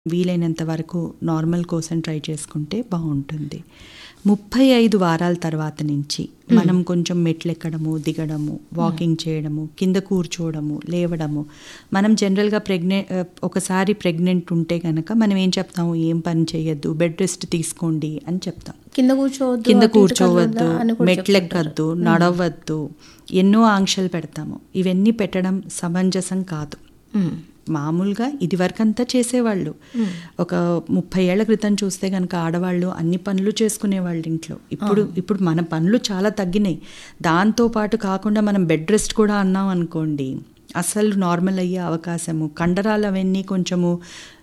వీలైనంత వరకు నార్మల్ కోసం ట్రై చేసుకుంటే బాగుంటుంది ముప్పై ఐదు వారాల తర్వాత నుంచి మనం కొంచెం మెట్లు ఎక్కడము దిగడము వాకింగ్ చేయడము కింద కూర్చోవడము లేవడము మనం జనరల్గా ప్రెగ్నెంట్ ఒకసారి ప్రెగ్నెంట్ ఉంటే కనుక మనం ఏం చెప్తాము ఏం పని చేయొద్దు బెడ్ రెస్ట్ తీసుకోండి అని చెప్తాం కింద కూర్చోవద్దు కింద అటు ఇటు కూర్చోవద్దు కదలొద్దా అని కూడా మెట్లు ఎక్కద్దు నడవద్దు ఎన్నో ఆంక్షలు పెడతాము ఇవన్నీ పెట్టడం సమంజసం కాదు ఉమ్. మామూలుగా ఇదివరకంతా చేసేవాళ్ళు ఒక ముప్పై ఏళ్ల క్రితం చూస్తే కనుక ఆడవాళ్ళు అన్ని పనులు చేసుకునేవాళ్ళు ఇంట్లో ఇప్పుడు ఇప్పుడు మన పనులు చాలా తగ్గినాయి దాంతో పాటు కాకుండా మనం బెడ్ రెస్ట్ కూడా అన్నాం అనుకోండి అసలు నార్మల్ అయ్యే అవకాశము కండరాలు అవన్నీ కొంచెము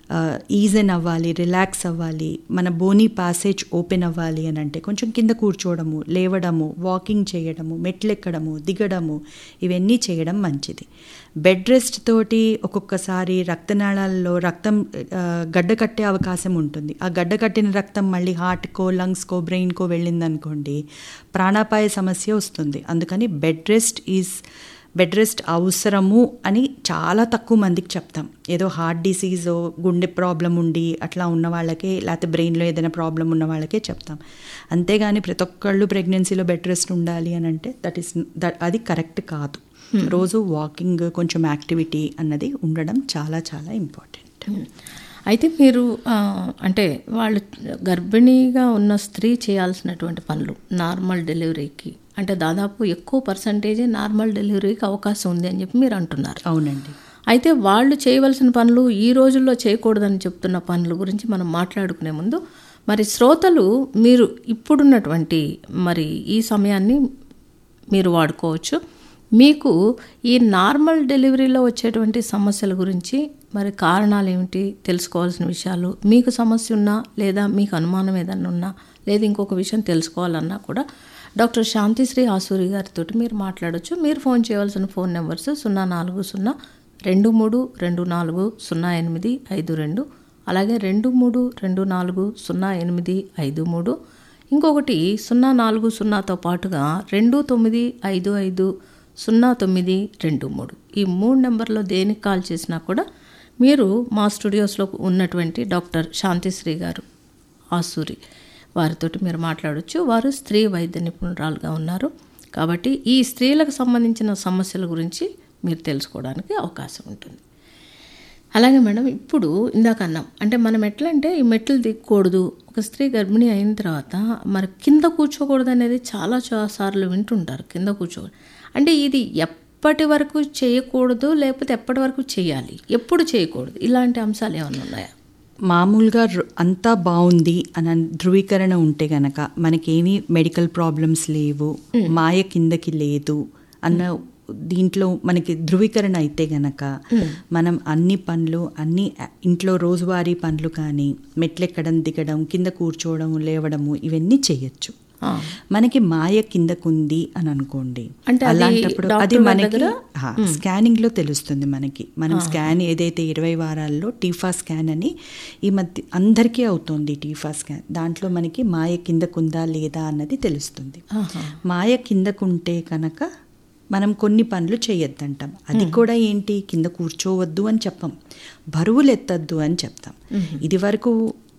ఈజన్ అవ్వాలి రిలాక్స్ అవ్వాలి మన బోనీ ప్యాసేజ్ ఓపెన్ అవ్వాలి అని అంటే కొంచెం కింద కూర్చోవడము లేవడము వాకింగ్ చేయడము మెట్లెక్కడము దిగడము ఇవన్నీ చేయడం మంచిది బెడ్ రెస్ట్ తోటి ఒక్కొక్కసారి రక్తనాళాల్లో రక్తం ఆ, గడ్డ కట్టే అవకాశం ఉంటుంది ఆ గడ్డ కట్టిన రక్తం మళ్ళీ హార్ట్కో లంగ్స్కో బ్రెయిన్కో వెళ్ళిందనుకోండి ప్రాణాపాయ సమస్య వస్తుంది అందుకని bed rest is bed rest అవసరము అని చాలా తక్కువ మందికి చెప్తాం ఏదో హార్ట్ డిసీజో గుండె ప్రాబ్లం ఉండి అట్లా ఉన్న వాళ్ళకే లేకపోతే బ్రెయిన్లో ఏదైనా ప్రాబ్లం ఉన్న వాళ్ళకే చెప్తాం అంతేగాని ప్రతి ఒక్కళ్ళు ప్రెగ్నెన్సీలో బెడ్ రెస్ట్ ఉండాలి అని అంటే దట్ ఈస్ దట్ అది కరెక్ట్ కాదు రోజు వాకింగ్ కొంచెం యాక్టివిటీ అన్నది ఉండడం చాలా చాలా ఇంపార్టెంట్ అయితే మీరు ఆ, అంటే వాళ్ళు గర్భిణీగా ఉన్న స్త్రీ చేయాల్సినటువంటి పనులు నార్మల్ డెలివరీకి అంటే దాదాపు ఎక్కువ పర్సంటేజే నార్మల్ డెలివరీకి అవకాశం ఉంది అని చెప్పి మీరు అంటున్నారు అవునండి అయితే వాళ్ళు చేయవలసిన పనులు ఈ రోజుల్లో చేయకూడదని చెప్తున్న పనుల గురించి మనం మాట్లాడుకునే ముందు మరి శ్రోతలు మీరు ఇప్పుడున్నటువంటి మరి ఈ సమయాన్ని మీరు వాడుకోవచ్చు మీకు ఈ నార్మల్ డెలివరీలో వచ్చేటువంటి సమస్యల గురించి మరి కారణాలు ఏమిటి తెలుసుకోవాల్సిన విషయాలు మీకు సమస్య ఉన్నా లేదా మీకు అనుమానం ఏదన్నా ఉన్నా లేదా ఇంకొక విషయం తెలుసుకోవాలన్నా కూడా డాక్టర్ శాంతిశ్రీ ఆసూరి గారితో మీరు మాట్లాడొచ్చు మీరు ఫోన్ చేయవలసిన ఫోన్ నెంబర్స్ సున్నా నాలుగు సున్నా రెండు మూడు రెండు నాలుగు సున్నా ఎనిమిది ఐదు రెండు అలాగే రెండు మూడు రెండు నాలుగు సున్నా ఎనిమిది ఐదు మూడు ఇంకొకటి సున్నా నాలుగు సున్నాతో పాటుగా రెండు తొమ్మిది ఐదు ఐదు సున్నా తొమ్మిది రెండు మూడు ఈ మూడు నెంబర్లో దేనికి కాల్ చేసినా కూడా మీరు మా స్టూడియోస్లో ఉన్నటువంటి డాక్టర్ శాంతిశ్రీ గారు ఆసూరి వారితోటి మీరు మాట్లాడొచ్చు వారు స్త్రీ వైద్య నిపుణురాలుగా ఉన్నారు కాబట్టి ఈ స్త్రీలకు సంబంధించిన సమస్యల గురించి మీరు తెలుసుకోవడానికి అవకాశం ఉంటుంది అలాగే మేడం ఇప్పుడు ఇందాక అన్నాం అంటే మనం ఎట్లా అంటే ఈ మెట్లు దిగకూడదు ఒక స్త్రీ గర్భిణీ అయిన తర్వాత మరి కింద కూర్చోకూడదు అనేది చాలా చాలా సార్లు వింటుంటారు కింద కూర్చోకూడదు అంటే ఇది ఎప్పటి వరకు చేయకూడదు లేకపోతే ఎప్పటి వరకు చేయాలి ఎప్పుడు చేయకూడదు ఇలాంటి అంశాలు ఏమైనా ఉన్నాయా మామూలుగా రు- అంతా బాగుంది అని అన్- ధృవీకరణ ఉంటే గనక మనకేమీ మెడికల్ ప్రాబ్లమ్స్ లేవు మాయ కిందకి లేదు అన్న దీంట్లో మనకి ధృవీకరణ అయితే గనక మనం అన్ని పనులు అన్ని ఆ- ఇంట్లో రోజువారీ పనులు కానీ మెట్లెక్కడం దిగడం కింద కూర్చోవడం లేవడము ఇవన్నీ చేయొచ్చు ఆ. మనకి మాయ కిందకుంది అని అనుకోండి అంటే అది అలాంటప్పుడు డాక్టర్ అది గారి మనకి దగ్గర? ఆ, స్కానింగ్ లో తెలుస్తుంది మనకి మనం స్కాన్ ఏదైతే ఇరవై వారాల్లో టీఫా స్కాన్ అని ఈ మధ్య అందరికీ అవుతుంది టీఫా స్కాన్ దాంట్లో మనకి మాయ కిందకుందా లేదా అన్నది తెలుస్తుంది ఆహా. మాయ కిందకుంటే కనుక మనం కొన్ని పనులు చేయొద్దంటాం అది కూడా ఏంటి కింద కూర్చోవద్దు అని చెప్పం బరువులు ఎత్తద్దు అని చెప్తాం ఇది వరకు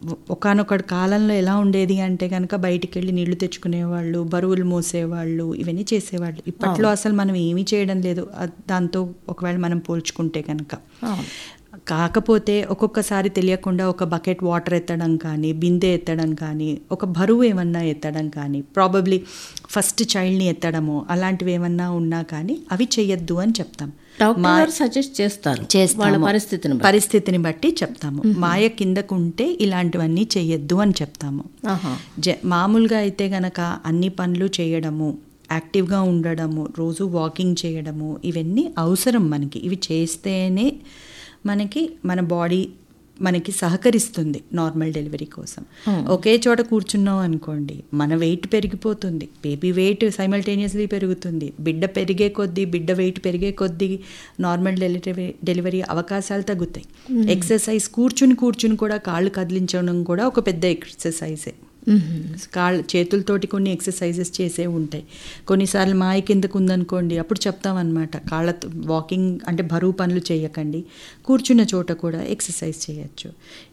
ఒకనొక కాలంలో ఎలా ఉండేది అంటే కనుక బయటికి వెళ్ళి నీళ్లు తెచ్చుకునేవాళ్ళు బరువులు మోసేవాళ్ళు ఇవన్నీ చేసేవాళ్ళు ఇప్పట్లో అసలు మనం ఏమీ చేయడం లేదు అ- దాంతో ఒకవేళ మనం పోల్చుకుంటే కనుక అవును. కాకపోతే ఒక్కొక్కసారి తెలియకుండా ఒక బకెట్ వాటర్ ఎత్తడం కానీ బిందె ఎత్తడం కానీ ఒక బరువు ఏమన్నా ఎత్తడం కానీ ప్రాబబ్లీ ఫస్ట్ చైల్డ్ని ఎత్తడము అలాంటివి ఏమన్నా ఉన్నా కానీ అవి చెయ్యొద్దు అని చెప్తాం డాక్టర్ గారు సజెస్ట్ చేస్తారు చేస్తాము. వాళ్ళ పరిస్థితిని బట్టి. పరిస్థితిని బట్టి చెప్తాము మాయ కిందకుంటే ఇలాంటివన్నీ చెయ్యొద్దు అని చెప్తాము ఆహా. జ మామూలుగా అయితే గనక అన్ని పనులు చేయడము యాక్టివ్గా ఉండడము రోజు వాకింగ్ చేయడము ఇవన్నీ అవసరం మనకి ఇవి చేస్తేనే మనకి మన బాడీ మనకి సహకరిస్తుంది నార్మల్ డెలివరీ కోసం ఒకే చోట కూర్చున్నాం అనుకోండి మన వెయిట్ పెరిగిపోతుంది బేబీ వెయిట్ సైమల్టేనియస్లీ పెరుగుతుంది బిడ్డ పెరిగే కొద్దీ బిడ్డ వెయిట్ పెరిగే కొద్దీ నార్మల్ డెలివరీ డెలివరీ అవకాశాలు తగ్గుతాయి ఎక్సర్సైజ్ కూర్చుని కూర్చుని కూడా కాళ్ళు కదిలించడం కూడా ఒక పెద్ద ఎక్సర్సైజే కాళ్ళ చేతులతోటి కొన్ని ఎక్సర్సైజెస్ చేసే ఉంటాయి కొన్నిసార్లు మాయ కిందకు ఉందనుకోండి అప్పుడు చెప్తామన్నమాట కాళ్ళ వాకింగ్ అంటే బరువు పనులు చేయకండి కూర్చున్న చోట కూడా ఎక్సర్సైజ్ చేయొచ్చు